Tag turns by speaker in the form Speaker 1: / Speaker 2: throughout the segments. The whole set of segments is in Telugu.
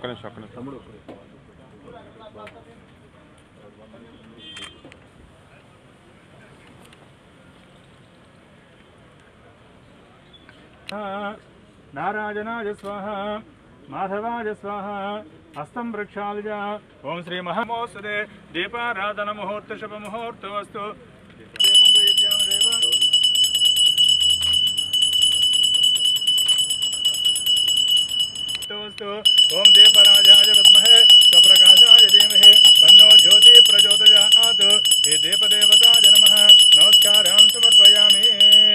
Speaker 1: ఒక్క నిమిషం ఒక్క నిమిషం
Speaker 2: నారాయణాయ స్వాహ మాధవాయ స్వాహ హస్తం వృక్షాలయ ఓం శ్రీ మహమోత్సదే దీపారాధన ముహూర్త శుభ ముహూర్తమస్తు దీపం ప్రయత్యామి దేవ స్తోస్తు ఓం దీపరాజాయ విద్మహే స్వప్రకాశాయ ధీమహి తన్నో జ్యోతి ప్రచోదయాత్ ఈ దీపదేవతాయ నమః నమస్కారం సమర్పయామి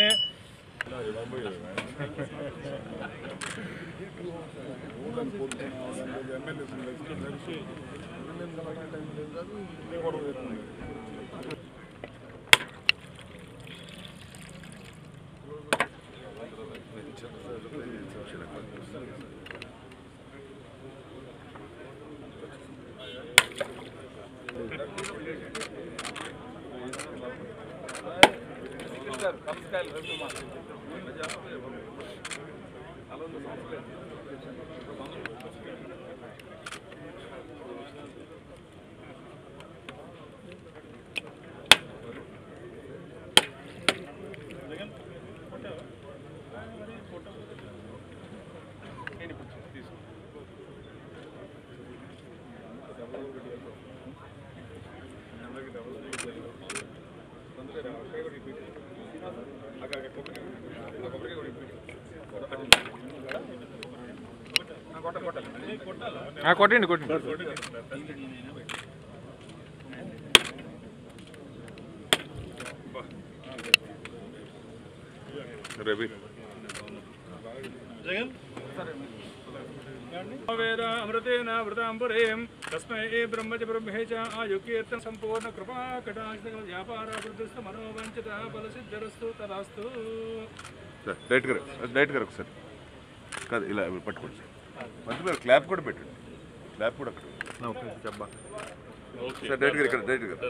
Speaker 1: ఆ, కొట్టండి కొట్టండి రవి
Speaker 2: వేద అమృతేన వృతాంబురేం తస్మై బ్రహ్మ చ బ్రహ్మే చ ఆయుకీర్తన సంపూర్ణ కృపా కటాక్ష వ్యాపార వృద్ధిస్తు మనోవంచిత ఫలసిద్ధిరస్తు తదాస్తు
Speaker 1: సార్ డైరెక్ట్గా రండి. డైరెక్ట్గా రండి ఒకసారి కాదు ఇలా పట్టుకోండి సార్ మధ్యలో క్లాప్ కూడా పెట్టండి క్లాప్ కూడా అక్కడ సార్ డైరెక్ట్గా ఇక్కడ డైరెక్ట్గా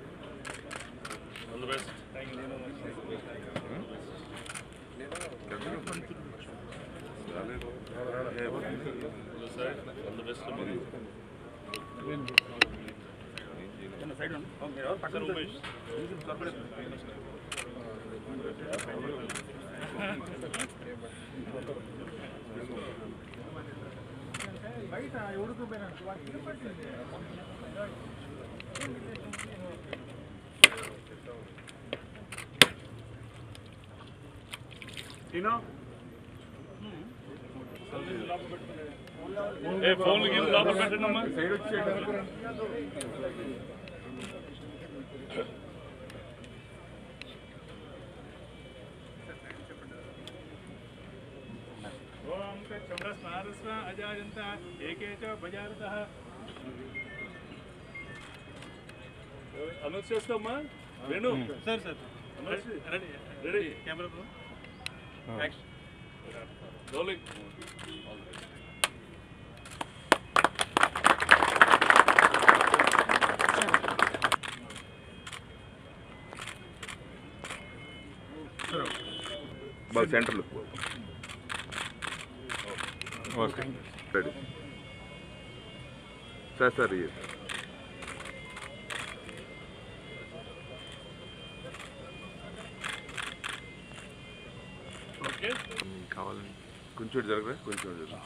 Speaker 2: ఫోన్ లోపల పెట్టండి అమ్మా ఓం చంద్రస్మారస్వ అజాయంత ఏకే చ భజారతః అనౌన్స్ చేస్తామా Venu sir sir ready ready camera rolling
Speaker 1: బాగా సెంటర్లో ఓకే రెడీ సార్ సార్ ఇది
Speaker 2: ఓకే
Speaker 1: కావాలండి కొంచెం ఇటు జరగరా కొంచెం ఇటు జరగరా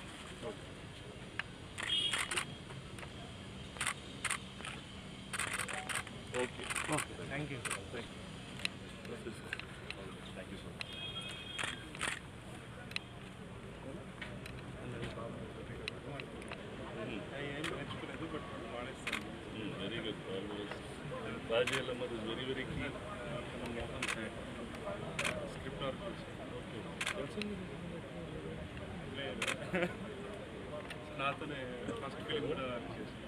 Speaker 2: okay thank you thank you so much very good రాజేలమ్మ is very very key Mohan script work okay నాతోనే ఫస్ట్ ఫిలిం కూడా చేసి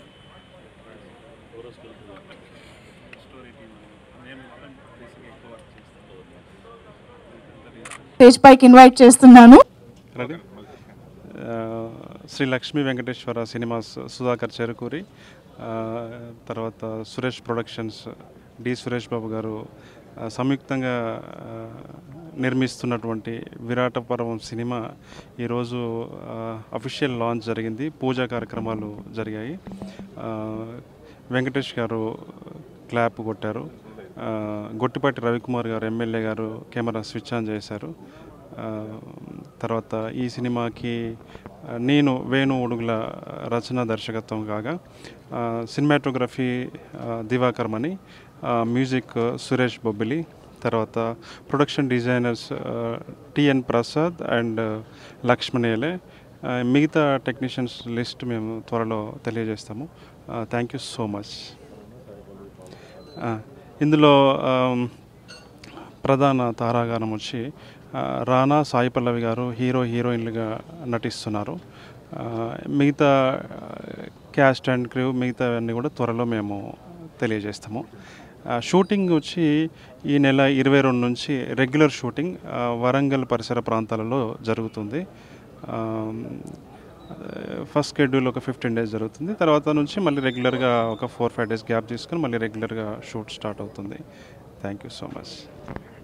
Speaker 2: స్టోరీ టీమ్ మేము ఇద్దరం బేసిక్గా ఎక్కువ వర్క్ చేస్తాం
Speaker 3: స్టేజ్ పైకి ఇన్వైట్ చేస్తున్నాను
Speaker 4: రెడీ ఆ, శ్రీ లక్ష్మీ వెంకటేశ్వర సినిమాస్ సుధాకర్ చెరుకూరి ఆ, తర్వాత సురేష్ ప్రొడక్షన్స్ డి సురేష్ బాబు గారు ఆ, సంయుక్తంగా ఆ, నిర్మిస్తున్నటువంటి విరాట పర్వం సినిమా ఈరోజు అఫీషియల్ లాంచ్ జరిగింది పూజా కార్యక్రమాలు జరిగాయి ఆ, వెంకటేష్ గారు క్లాప్ కొట్టారు ఆ, గొట్టిపాటి రవికుమార్ గారు ఎమ్మెల్యే గారు కెమెరా స్విచ్ ఆన్ చేశారు ఆ, తర్వాత ఈ సినిమాకి ఆ, నేను వేణు ఉడుగుల రచన దర్శకత్వం కాగా ఆ, సినిమాటోగ్రఫీ ఆ, దివాకర్ మణి ఆ, మ్యూజిక్ సురేష్ బొబ్బిలి తర్వాత ప్రొడక్షన్ డిజైనర్స్ ఆ, టిఎన్ ప్రసాద్ అండ్ లక్ష్మణేలే ఆ, మిగతా టెక్నీషియన్స్ లిస్ట్ మేము త్వరలో తెలియజేస్తాము థ్యాంక్ యూ సో మచ్ ఆ, ఇందులో ఆమ్, ప్రధాన తారాగానం వచ్చి ఆ, రానా సాయి పల్లవి గారు హీరో హీరోయిన్లుగా నటిస్తున్నారు ఆ, మిగతా క్యాస్ట్ అండ్ క్రూ మిగతావన్నీ కూడా త్వరలో మేము తెలియజేస్తాము ఆ, షూటింగ్ వచ్చి ఈ నెల ఇరవై రెండు నుంచి రెగ్యులర్ షూటింగ్ ఆ, వరంగల్ పరిసర ప్రాంతాలలో జరుగుతుంది ఆమ్, ఫస్ట్ షెడ్యూల్ ఒక ఫిఫ్టీన్ డేస్ జరుగుతుంది తర్వాత నుంచి మళ్ళీ రెగ్యులర్గా ఒక ఫోర్ ఫైవ్ డేస్ గ్యాప్ తీసుకొని మళ్ళీ రెగ్యులర్గా షూట్ స్టార్ట్ అవుతుంది థ్యాంక్ యూ సో మచ్